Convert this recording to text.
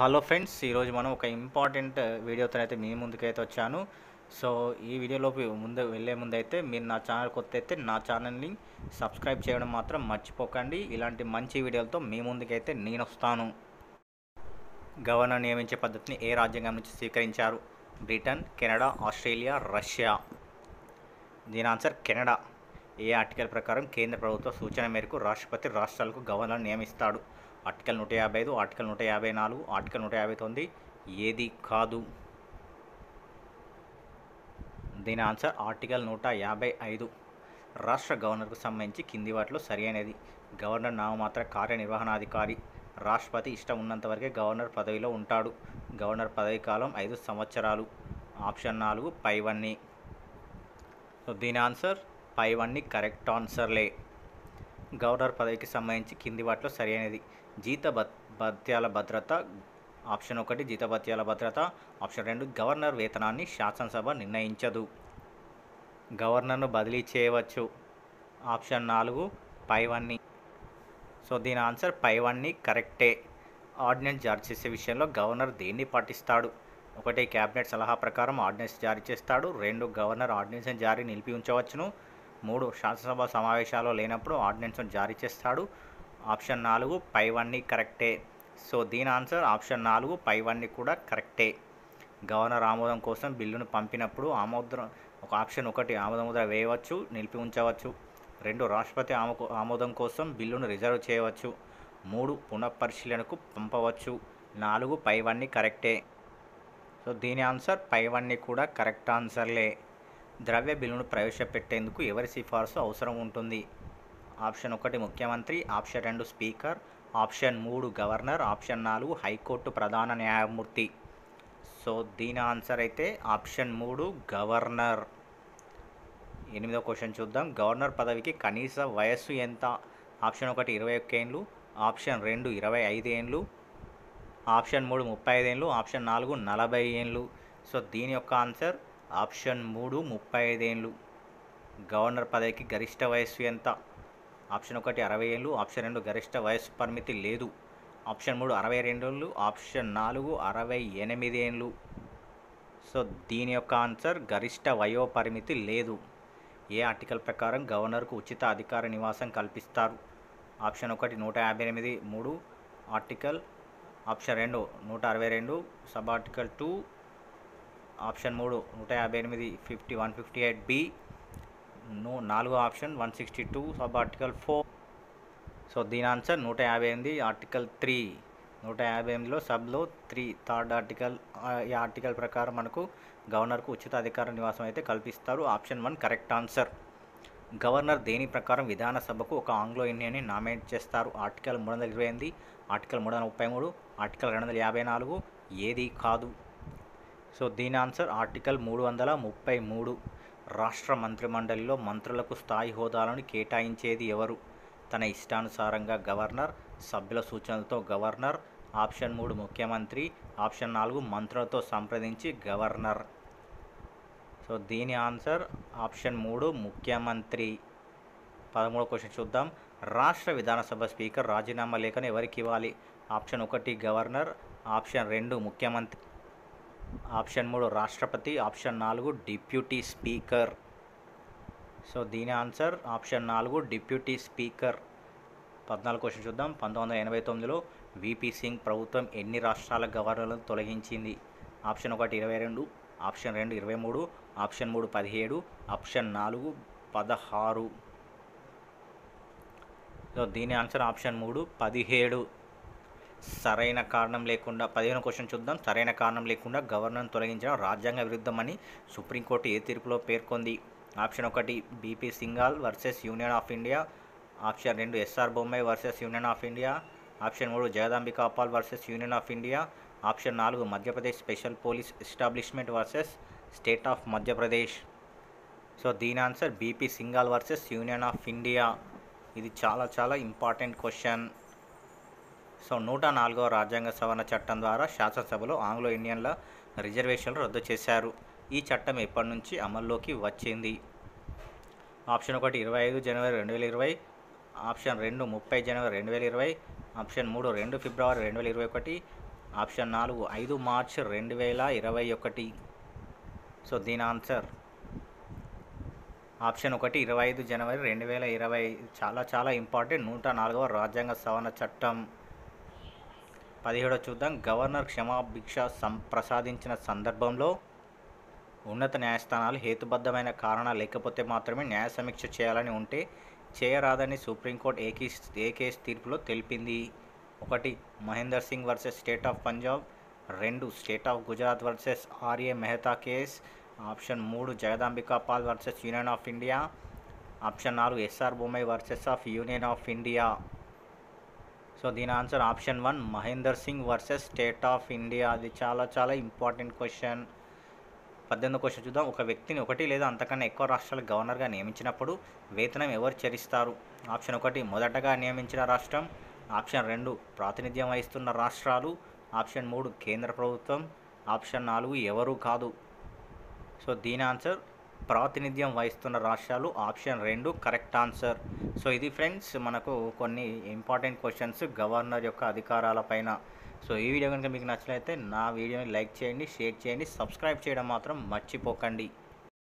hello friends ఈరోజు మనం ఒక ఇంపార్టెంట్ వీడియోతో అయితే మీ ముందుకైతే వచ్చాను సో ఈ వీడియోలోకి ముందు వెళ్ళే ముందు అయితే మీరు నా ఛానల్ కొత్త అయితే నా ఛానల్ని సబ్స్క్రైబ్ చేయడం మాత్రం మర్చిపోకండి ఇలాంటి మంచి వీడియోలతో మీ ముందుకైతే నేను వస్తాను గవర్నర్ నియమించే పద్ధతిని ఏ రాజ్యాంగం నుంచి స్వీకరించారు బ్రిటన్ కెనడా ఆస్ట్రేలియా రష్యా దీని ఆన్సర్ కెనడా ఏ ఆర్టికల్ ప్రకారం కేంద్ర ప్రభుత్వ సూచన మేరకు రాష్ట్రపతి రాష్ట్రాలకు గవర్నర్ నియమిస్తాడు ఆర్టికల్ నూట యాభై ఐదు ఆర్టికల్ నూట యాభై నాలుగు ఆర్టికల్ నూట యాభై తొమ్మిది ఏది కాదు దీని ఆన్సర్ ఆర్టికల్ నూట యాభై ఐదు రాష్ట్ర గవర్నర్కు సంబంధించి కింది వాటిలో సరైనది గవర్నర్ నామమాత్ర కార్యనిర్వహణాధికారి రాష్ట్రపతి ఇష్టం ఉన్నంత వరకే గవర్నర్ పదవిలో ఉంటాడు గవర్నర్ పదవి కాలం ఐదు సంవత్సరాలు ఆప్షన్ నాలుగు పైవన్నీ సో దీని ఆన్సర్ పైవన్నీ కరెక్ట్ ఆన్సర్లే గవర్నర్ పదవికి సంబంధించి కింది వాటిలో సరైనది జీత భత్ భత్యాల భద్రత ఆప్షన్ ఒకటి జీత భత్యాల భద్రత ఆప్షన్ రెండు గవర్నర్ వేతనాన్ని శాసనసభ నిర్ణయించదు గవర్నర్ను బదిలీ చేయవచ్చు ఆప్షన్ నాలుగు పైవన్నీ సో దీని ఆన్సర్ పైవన్నీ కరెక్టే ఆర్డినెన్స్ జారీ చేసే విషయంలో గవర్నర్ దేన్ని పాటిస్తాడు ఒకటి క్యాబినెట్ సలహా ప్రకారం ఆర్డినెన్స్ జారీ చేస్తాడు రెండు గవర్నర్ ఆర్డినెన్స్ జారీ నిలిపి ఉంచవచ్చును మూడు శాసనసభ సమావేశాలు లేనప్పుడు ఆర్డినెన్స్ను జారీ చేస్తాడు ఆప్షన్ నాలుగు పైవన్నీ కరెక్టే సో దీని ఆన్సర్ ఆప్షన్ నాలుగు పైవన్నీ కూడా కరెక్టే గవర్నర్ ఆమోదం కోసం బిల్లును పంపినప్పుడు ఆమోదం ఒక ఆప్షన్ ఒకటి ఆమోదముద్ర వేయవచ్చు నిలిపి ఉంచవచ్చు రెండు రాష్ట్రపతి ఆమో ఆమోదం కోసం బిల్లును రిజర్వ్ చేయవచ్చు మూడు పునఃపరిశీలనకు పంపవచ్చు నాలుగు పైవన్నీ కరెక్టే సో దీని ఆన్సర్ పైవన్నీ కూడా కరెక్ట్ ఆన్సర్లే ద్రవ్య బిల్లును ప్రవేశపెట్టేందుకు ఎవరి సిఫార్సు అవసరం ఉంటుంది ఆప్షన్ ఒకటి ముఖ్యమంత్రి ఆప్షన్ రెండు స్పీకర్ ఆప్షన్ మూడు గవర్నర్ ఆప్షన్ నాలుగు హైకోర్టు ప్రధాన న్యాయమూర్తి సో దీని ఆన్సర్ అయితే ఆప్షన్ మూడు గవర్నర్ ఎనిమిదో క్వశ్చన్ చూద్దాం గవర్నర్ పదవికి కనీస వయస్సు ఎంత ఆప్షన్ ఒకటి ఇరవై ఒక్క ఏండ్లు ఆప్షన్ రెండు ఇరవై ఐదు ఏండ్లు ఆప్షన్ మూడు ముప్పై ఐదు ఏండ్లు ఆప్షన్ నాలుగు నలభై ఏండ్లు సో దీని యొక్క ఆన్సర్ ఆప్షన్ మూడు ముప్పై ఐదు ఏండ్లు గవర్నర్ పదవికి గరిష్ట వయస్సు ఎంత ఆప్షన్ ఒకటి అరవై ఏళ్ళు ఆప్షన్ రెండు గరిష్ట వయస్సు పరిమితి లేదు ఆప్షన్ మూడు అరవై రెండు ఏళ్ళు ఆప్షన్ నాలుగు అరవై ఎనిమిది ఏళ్ళు సో దీని యొక్క ఆన్సర్ గరిష్ట వయో పరిమితి లేదు ఏ ఆర్టికల్ ప్రకారం గవర్నర్కు ఉచిత అధికార నివాసం కల్పిస్తారు ఆప్షన్ ఒకటి నూట యాభై ఎనిమిది మూడు ఆర్టికల్ ఆప్షన్ రెండు నూట అరవై రెండు సబ్ ఆర్టికల్ టూ ఆప్షన్ మూడు నూట యాభై ఎనిమిది fifty one fifty eight B నూ నాలుగో option one sixty two sub article four so దీని ఆన్సర్ నూట యాభై ఎనిమిది ఆర్టికల్ త్రీ నూట యాభై ఎనిమిదిలో సబ్లో త్రీ థర్డ్ ఆర్టికల్ ఈ ఆర్టికల్ ప్రకారం మనకు గవర్నర్కు ఉచిత అధికార నివాసం అయితే కల్పిస్తారు option one correct answer governor దేని ప్రకారం విధానసభకు ఒక ఆంగ్లో ఇండియన్ని నామినేట్ చేస్తారు ఆర్టికల్ మూడు వందల ఇరవై ఎనిమిది ఆర్టికల్ మూడు వందల ముప్పై మూడు ఆర్టికల్ రెండు వందల యాభై నాలుగు ఏది కాదు సో దీని ఆన్సర్ ఆర్టికల్ మూడు వందల ముప్పై మూడు రాష్ట్ర మంత్రిమండలిలో మంత్రులకు స్థాయి హోదాలను కేటాయించేది ఎవరు తన ఇష్టానుసారంగా గవర్నర్ సభ్యుల సూచనలతో గవర్నర్ ఆప్షన్ మూడు ముఖ్యమంత్రి ఆప్షన్ నాలుగు మంత్రులతో సంప్రదించి గవర్నర్ సో దీని ఆన్సర్ ఆప్షన్ మూడు ముఖ్యమంత్రి పదమూడో క్వశ్చన్ చూద్దాం రాష్ట్ర విధానసభ స్పీకర్ రాజీనామా లేఖను ఎవరికి ఇవ్వాలి ఆప్షన్ ఒకటి గవర్నర్ ఆప్షన్ రెండు ముఖ్యమంత్రి ఆప్షన్ మూడు రాష్ట్రపతి ఆప్షన్ నాలుగు డిప్యూటీ స్పీకర్ సో దీని ఆన్సర్ ఆప్షన్ నాలుగు డిప్యూటీ స్పీకర్ పద్నాలుగు క్వశ్చన్ చూద్దాం పంతొమ్మిది వందల ఎనభై తొమ్మిదిలో విపి సింగ్ ప్రభుత్వం ఎన్ని రాష్ట్రాల గవర్నర్లను తొలగించింది ఆప్షన్ ఒకటి ఇరవై రెండు ఆప్షన్ రెండు ఇరవై మూడు ఆప్షన్ మూడు పదిహేడు ఆప్షన్ నాలుగు పదహారు సో దీని ఆన్సర్ ఆప్షన్ మూడు పదిహేడు సరైన కారణం లేకుండా పదిహేను క్వశ్చన్ చూద్దాం సరైన కారణం లేకుండా గవర్నర్ను తొలగించడం రాజ్యాంగ విరుద్ధమని సుప్రీంకోర్టు ఏ తీర్పులో పేర్కొంది ఆప్షన్ ఒకటి BP Singhal versus union of India option రెండు SR Bommai versus union of India option మూడు Jagadambika Pal versus union of India option నాలుగు Madhya Pradesh special police establishment versus state of Madhya Pradesh so దీని answer BP Singhal versus union of India ఇది చాలా చాలా important question so నూట నాలుగవ రాజ్యాంగ సవరణ చట్టం ద్వారా శాసనసభలో ఆంగ్లో ఇండియన్ల రిజర్వేషన్లు రద్దు చేశారు ఈ చట్టం ఎప్పటి నుంచి అమల్లోకి వచ్చింది ఆప్షన్ ఒకటి ఇరవై ఐదు జనవరి రెండు వేల ఇరవై ఆప్షన్ రెండు ముప్పై జనవరి రెండు వేల ఇరవై ఆప్షన్ మూడు రెండు ఫిబ్రవరి రెండు వేల ఇరవై ఒకటి ఆప్షన్ నాలుగు ఐదు మార్చ్ రెండు వేల ఇరవై ఒకటి సో దీని ఆన్సర్ ఆప్షన్ ఒకటి ఇరవై ఐదు జనవరి రెండు వేల ఇరవై చాలా చాలా ఇంపార్టెంట్ నూట నాలుగవ రాజ్యాంగ సవరణ చట్టం పదిహేడో చూద్దాం గవర్నర్ క్షమాభిక్ష సం ప్రసాదించిన సందర్భంలో ఉన్నత న్యాయస్థానాలు హేతుబద్ధమైన కారణాలు లేకపోతే మాత్రమే న్యాయ సమీక్ష చేయాలని ఉంటే చేయరాదని సుప్రీంకోర్టు ఏ కేస్ ఏ కేసు తీర్పులో తెలిపింది ఒకటి Mahender Singh versus state of Punjab రెండు state of Gujarat versus RA Mehta case option మూడు Jagadambika Pal versus union of India option నాలుగు SR Bommai versus of union of India so దీని answer option one Mahender Singh versus state of India అది చాలా చాలా ఇంపార్టెంట్ క్వశ్చన్ పద్దెనిమిది క్వశ్చన్ చూద్దాం ఒక వ్యక్తిని ఒకటి లేదా అంతకన్నా ఎక్కువ రాష్ట్రాల గవర్నర్గా నియమించినప్పుడు వేతనం ఎవరు చెల్లిస్తారు ఆప్షన్ ఒకటి మొదటగా నియమించిన రాష్ట్రం ఆప్షన్ రెండు ప్రాతినిధ్యం వహిస్తున్న రాష్ట్రాలు ఆప్షన్ మూడు కేంద్ర ప్రభుత్వం ఆప్షన్ నాలుగు ఎవరు కాదు సో దీని ఆన్సర్ ప్రాతినిధ్యం వహిస్తున్న రాష్ట్రాలు ఆప్షన్ రెండు కరెక్ట్ ఆన్సర్ సో ఇది ఫ్రెండ్స్ మనకు కొన్ని ఇంపార్టెంట్ క్వశ్చన్స్ గవర్నర్ యొక్క అధికారాలపైన సో ఈ వీడియో కనుక మీకు నచ్చినట్లయితే నా వీడియోని లైక్ చేయండి షేర్ చేయండి సబ్స్క్రైబ్ చేయడం మాత్రం మర్చిపోకండి